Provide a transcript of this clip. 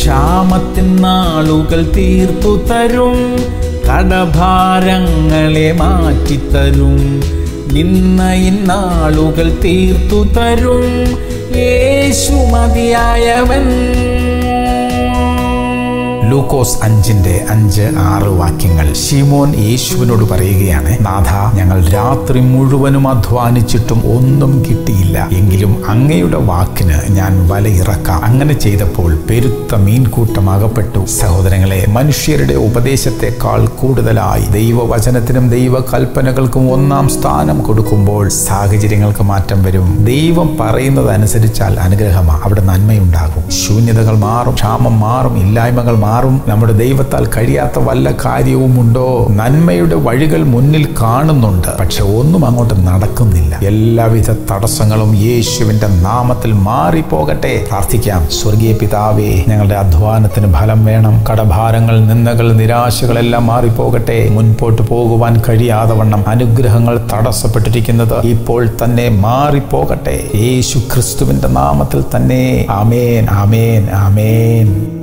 ക്ഷാമത്തിൻ നാളുകൾ തീർത്തു തരും കടഭാരങ്ങളെ മാറ്റിത്തരും നിന്നയിൻ നാളുകൾ തീർത്തു തരും യേശു മതിയായവൻ ലൂക്കോസ് അഞ്ചിന്റെ അഞ്ച് ആറ് വാക്യങ്ങൾ ഷിമോൻ യേശുവിനോട് പറയുകയാണ് നാഥ ഞങ്ങൾ രാത്രി മുഴുവനും അധ്വാനിച്ചിട്ടും ഒന്നും കിട്ടിയില്ല എങ്കിലും അങ്ങയുടെ വാക്കിന് ഞാൻ വല ഇറക്കാം അങ്ങനെ ചെയ്തപ്പോൾ പെരുത്ത മീൻകൂട്ടം അകപ്പെട്ടു സഹോദരങ്ങളെ മനുഷ്യരുടെ ഉപദേശത്തെക്കാൾ കൂടുതലായി ദൈവവചനത്തിനും ദൈവകൽപ്പനകൾക്കും ഒന്നാം സ്ഥാനം കൊടുക്കുമ്പോൾ സാഹചര്യങ്ങൾക്ക് മാറ്റം വരും ദൈവം പറയുന്നത് അനുസരിച്ചാൽ അനുഗ്രഹമാണ് അവിടെ നന്മയുണ്ടാകും ശൂന്യതകൾ മാറും ക്ഷാമം മാറും ഇല്ലായ്മകൾ മാറും നമ്മുടെ ദൈവത്താൽ കഴിയാത്ത വല്ല കാര്യവുമുണ്ടോ നന്മയുടെ വഴികൾ മുന്നിൽ കാണുന്നുണ്ട് പക്ഷെ ഒന്നും അങ്ങോട്ട് നടക്കുന്നില്ല എല്ലാവിധ തടസ്സങ്ങളും യേശുവിന്റെ നാമത്തിൽ മാറിപ്പോകട്ടെ പ്രാർത്ഥിക്കാം സ്വർഗീയ പിതാവേ ഞങ്ങളുടെ അധ്വാനത്തിന് ഫലം വേണം കടഭാരങ്ങൾ നിന്ദകൾ നിരാശകളെല്ലാം മാറിപ്പോകട്ടെ മുൻപോട്ട് പോകുവാൻ കഴിയാതെ വണ്ണം അനുഗ്രഹങ്ങൾ തടസ്സപ്പെട്ടിരിക്കുന്നത് ഇപ്പോൾ തന്നെ മാറിപ്പോകട്ടെ യേശു ക്രിസ്തുവിന്റെ നാമത്തിൽ തന്നെ ആമേൻ ആമേൻ ആമേൻ